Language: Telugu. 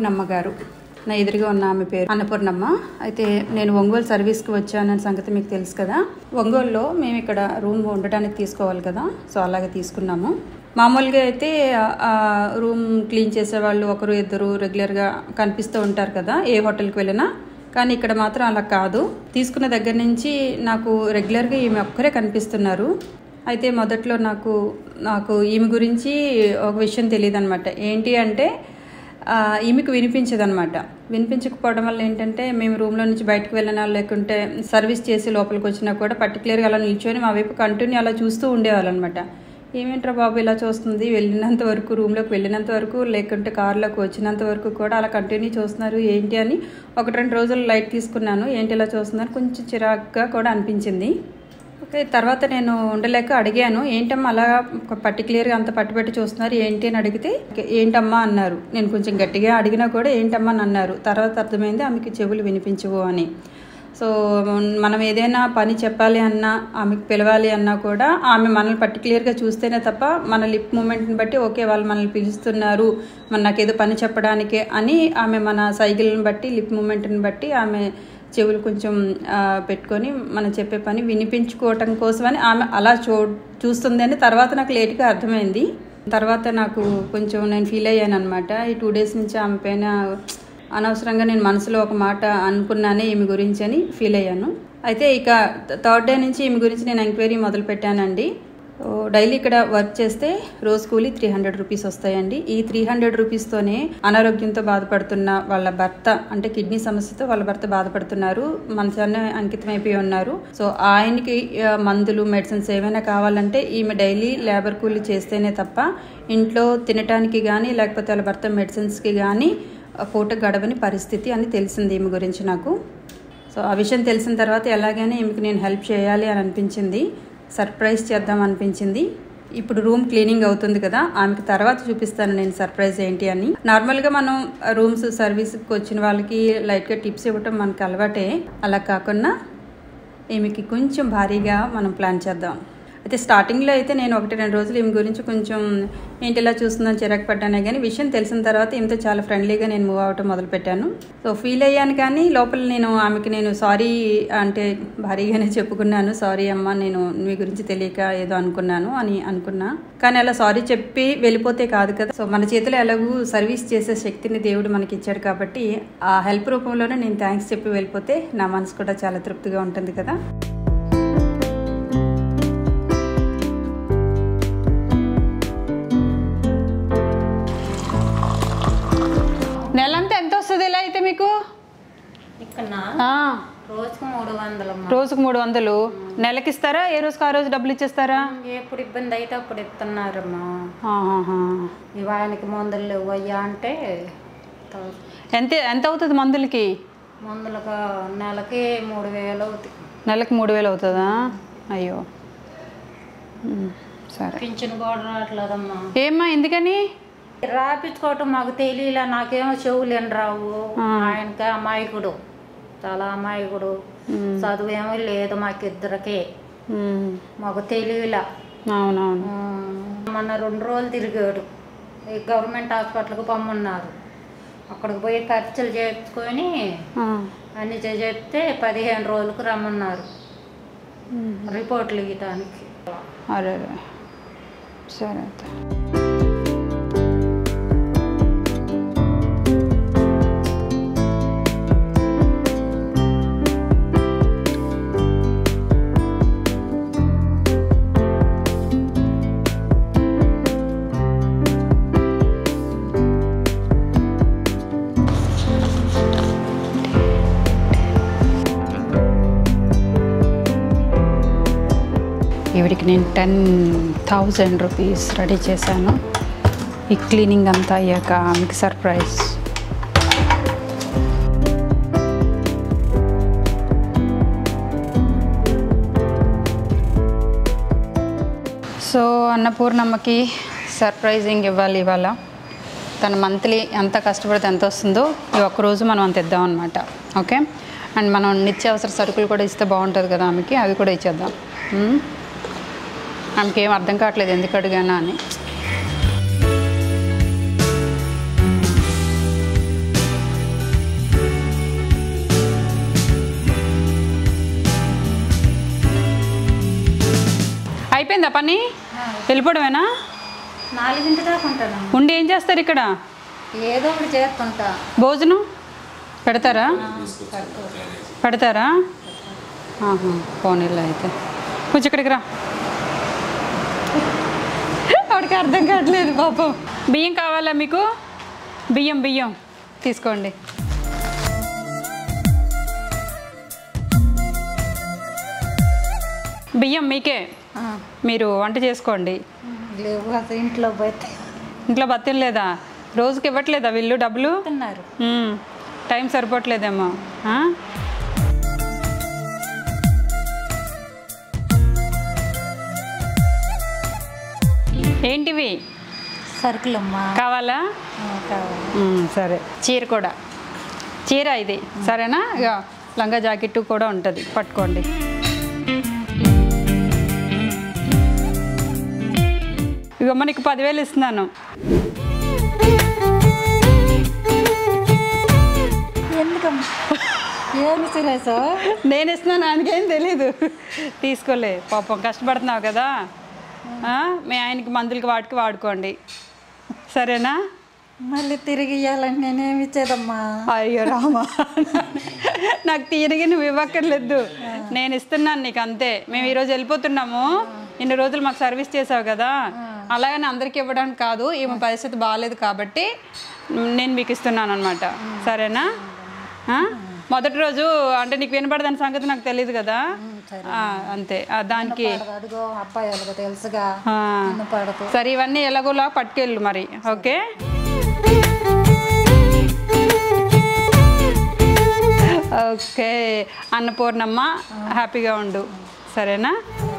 అన్నపూర్ణమ్మ గారు నా ఎదురుగా ఉన్న ఆమె పేరు అన్నపూర్ణమ్మ అయితే నేను ఒంగోలు సర్వీస్కి వచ్చానన్న సంగతి మీకు తెలుసు కదా ఒంగోలులో మేము ఇక్కడ రూమ్ ఉండడానికి తీసుకోవాలి కదా సో అలాగే తీసుకున్నాము మామూలుగా అయితే ఆ రూమ్ క్లీన్ చేసేవాళ్ళు ఒకరు ఇద్దరు రెగ్యులర్గా కనిపిస్తూ ఉంటారు కదా ఏ హోటల్కి వెళ్ళినా కానీ ఇక్కడ మాత్రం అలా కాదు తీసుకున్న దగ్గర నుంచి నాకు రెగ్యులర్గా ఈమె ఒక్కరే కనిపిస్తున్నారు అయితే మొదట్లో నాకు నాకు ఈమె గురించి ఒక విషయం తెలియదు అనమాట ఏంటి అంటే ఆ, ఈమెకు వినిపించదనమాట వినిపించకపోవడం వల్ల ఏంటంటే మేము రూమ్లో నుంచి బయటకు వెళ్ళినా లేకుంటే సర్వీస్ చేసి లోపలికి వచ్చినా కూడా పర్టికులర్గా అలా నిల్చొని మా వైపు కంటిన్యూ అలా చూస్తూ ఉండేవాళ్ళు అనమాట ఏమేంట్రా బాబు ఇలా చూస్తుంది వెళ్ళినంత వరకు రూమ్లోకి వెళ్ళినంత వరకు లేకుంటే కార్లోకి వచ్చినంత వరకు కూడా అలా కంటిన్యూ చూస్తున్నారు ఏంటి అని ఒకటి రెండు రోజులు లైట్ తీసుకున్నాను ఏంటి ఇలా చూస్తున్నారు కొంచెం చిరాగ్గా కూడా అనిపించింది ఓకే తర్వాత నేను ఉండలేక అడిగాను ఏంటమ్మా అలా పర్టికులర్గా అంత పట్టుబెట్టి చూస్తున్నారు ఏంటి అని అడిగితే ఏంటమ్మా అన్నారు నేను కొంచెం గట్టిగా అడిగినా కూడా ఏంటమ్మా అని అన్నారు తర్వాత అర్థమైంది ఆమెకి చెవులు వినిపించవు అని సో మనం ఏదైనా పని చెప్పాలి అన్నా ఆమెకు పిలవాలి అన్నా కూడా ఆమె మనల్ని పర్టికులర్గా చూస్తేనే తప్ప మన లిప్ మూమెంట్ని బట్టి ఓకే వాళ్ళు మనల్ని పిలుస్తున్నారు మన నాకేదో పని చెప్పడానికే అని ఆమె మన సైకిల్ని బట్టి లిప్ మూమెంట్ని బట్టి ఆమె చెవులు కొంచెం ఆ, పెట్టుకొని మనం చెప్పే పని వినిపించుకోవటం కోసమని ఆమె అలా చూ చూస్తుందని తర్వాత నాకు లేట్గా అర్థమైంది తర్వాత నాకు కొంచెం నేను ఫీల్ అయ్యాను అనమాట ఈ టూ డేస్ నుంచి ఆమె పైన అనవసరంగా నేను మనసులో ఒక మాట అనుకున్నానే ఈమె గురించి అని ఫీల్ అయ్యాను అయితే ఇక థర్డ్ డే నుంచి ఈమె గురించి నేను ఎంక్వైరీ మొదలు పెట్టానండి సో డైలీ ఇక్కడ వర్క్ చేస్తే రోజు కూలీ త్రీ హండ్రెడ్ రూపీస్ వస్తాయండి ఈ త్రీ హండ్రెడ్ రూపీస్తోనే అనారోగ్యంతో బాధపడుతున్న వాళ్ళ భర్త అంటే కిడ్నీ సమస్యతో వాళ్ళ భర్త బాధపడుతున్నారు మనసాన్ని అంకితం అయిపోయి ఉన్నారు సో ఆయనకి ఆ, మందులు మెడిసిన్స్ ఏమైనా కావాలంటే ఈమె డైలీ లేబర్ కూలీ చేస్తేనే తప్ప ఇంట్లో తినటానికి కానీ లేకపోతే వాళ్ళ భర్త మెడిసిన్స్కి కానీ ఆ పూట గడవని పరిస్థితి అని తెలిసింది ఈమె గురించి నాకు సో ఆ విషయం తెలిసిన తర్వాత ఎలాగైనా ఈమెకి నేను హెల్ప్ చేయాలి అని అనిపించింది సర్ప్రైజ్ చేద్దాం అనిపించింది ఇప్పుడు రూమ్ క్లీనింగ్ అవుతుంది కదా ఆమెకి తర్వాత చూపిస్తాను నేను సర్ప్రైజ్ ఏంటి అని నార్మల్గా మనం రూమ్స్ సర్వీస్కి వచ్చిన వాళ్ళకి లైట్గా టిప్స్ ఇవ్వటం మనకు అలవాటే అలా కాకుండా ఈమెకి కొంచెం భారీగా మనం ప్లాన్ చేద్దాం అయితే స్టార్టింగ్లో అయితే నేను ఒకటి రెండు రోజులు ఈమె గురించి కొంచెం ఏంటి ఇలా చూస్తుందని చిరాకు పడ్డానే కానీ విషయం తెలిసిన తర్వాత ఈమెతో చాలా ఫ్రెండ్లీగా నేను మూవ్ అవటం మొదలుపెట్టాను సో ఫీల్ అయ్యాను కానీ లోపల నేను ఆమెకి నేను సారీ అంటే భారీగానే చెప్పుకున్నాను సారీ అమ్మ నేను మీ గురించి తెలియక ఏదో అనుకున్నాను అని అనుకున్నా కానీ అలా సారీ చెప్పి వెళ్ళిపోతే కాదు కదా సో మన చేతిలో ఎలాగూ సర్వీస్ చేసే శక్తిని దేవుడు మనకి ఇచ్చాడు కాబట్టి ఆ హెల్ప్ రూపంలోనే నేను థ్యాంక్స్ చెప్పి వెళ్ళిపోతే నా మనసు కూడా చాలా తృప్తిగా ఉంటుంది కదా నెలంతా ఎంత వస్తుంది ఇలా అయితే మీకు ఇక్కడ ఆ, రోజుకు మూడు వందలమ్మా రోజుకు మూడు వందలు నెలకి ఇస్తారా ఏ రోజుకి ఆ రోజు డబ్బులు ఇచ్చేస్తారా ఎప్పుడు ఇబ్బంది అయితే అప్పుడు ఇస్తున్నారమ్మా ఆహాహా. ఇవి ఆయనకి మందులు లేవు అయ్యా అంటే త- ఎంత ఎంత అవుతుంది మందులకి మందులుగా నెలకి మూడు వేలు అవుతాయి నెలకి మూడు వేలు అవుతుందా అయ్యో ఉమ్, సరే పింఛన్ కూడా రావట్లేదమ్మా ఏమ్మా ఎందుకని రాపించుకోవటం మాకు తెలియలే నాకేమో చెవులు ఏం రావు ఆయనకి అమాయకుడు చాలా అమాయకుడు చదువు ఏమీ లేదు మాకిద్దరికి ఉమ్, మాకు తెలియలే అవునవును ఉమ్, మొన్న రెండు రోజులు తిరిగాడు ఈ గవర్నమెంట్ హాస్పిటల్కి పొమ్మన్నారు అక్కడికి పోయి ఖర్చులు చేర్చుకొని ఆ, అన్ని చే- చెప్తే పదిహేను రోజులకు రమ్మన్నారు ఉమ్, రిపోర్ట్లు ఇవ్వటానికి అరే అరే. సరే అయితే. ఈవిడికి నేను టెన్ థౌజండ్ రూపీస్ రెడీ చేశాను ఈ క్లీనింగ్ అంతా అయ్యాక ఆమెకి సర్ప్రైజ్ సో అన్నపూర్ణమ్మకి సర్ప్రైజింగ్ ఇవ్వాలి ఇవాళ తన మంత్లీ ఎంత కష్టపడితే ఎంత వస్తుందో ఈ ఒక్కరోజు మనం అంత ఇద్దాం అనమాట ఓకే అండ్ మనం నిత్యావసర సరుకులు కూడా ఇస్తే బాగుంటుంది కదా ఆమెకి అవి కూడా ఇచ్చేద్దాం ఉమ్? ఆమెకి ఏం అర్థం కావట్లేదు ఎందుకు అడిగానా అని అయిపోయిందా పని వెళ్ళిపోవడమేనా నాలుగింటి దాకా ఉంటాను ఉండి ఏం చేస్తారు ఇక్కడ ఏదో ఒకటి చేస్తుంటా భోజనం పెడతారా పెడతారా ఆహా పోనీళ్ళు అయితే కొంచెం ఇక్కడికి రా వాడికి అర్థం కావట్లేదు పాపం బియ్యం కావాలా మీకు బియ్యం బియ్యం తీసుకోండి బియ్యం మీకే ఆ, మీరు వంట చేసుకోండి లేవు అసలు ఇంట్లో పోతే ఇంట్లో బత్తిన లేదా రోజుకి ఇవ్వట్లేదా వీళ్ళు డబ్బులు తిన్నారు మ్మ్. టైం సరిపోవట్లేదేమో ఆ? ఏంటివి సరుకులమ్మా కావాలా ఆ, కావాలి మ్మ్, సరే చీర కూడా చీర ఇది సరేనా ఇక లంగా జాకెట్ కూడా ఉంటుంది పట్టుకోండి ఇక మనకి పదివేలు ఇస్తున్నాను ఎందుకమ్మా ఏమి సురేష్ నేను ఇస్తున్నాను ఆయనకేం తెలీదు తీసుకోలే పాపం కష్టపడుతున్నావు కదా ఆ, మీ ఆయనకి మందులకి వాటికి వాడుకోండి సరేనా మళ్ళీ తిరిగి ఇవ్వాలని నేనేమి ఇచ్చేదమ్మా అయ్యో రామా నాకు తిరిగి నువ్వు ఇవ్వక్కర్లేదు నేను ఇస్తున్నాను నీకు అంతే మేము ఈరోజు వెళ్ళిపోతున్నాము ఇన్ని రోజులు మాకు సర్వీస్ చేసావు కదా అలాగని అందరికి ఇవ్వడానికి కాదు ఈమె పరిస్థితి బాగాలేదు కాబట్టి నేను మీకు ఇస్తున్నాను అనమాట సరేనా ఆ? మొదటి రోజు అంటే నీకు వినపడదని సంగతి నాకు తెలియదు కదా ఆ, అంతే ఆ, దానికి అడుగో అబ్బాయి వాళ్ళకి తెలుసుగా ఆ. నిన్ను పడదు సరే ఇవన్నీ ఎలాగోలా పట్టుకెళ్ళు మరి ఓకే ఓకే అన్నపూర్ణమ్మ హ్యాపీగా ఉండు సరేనా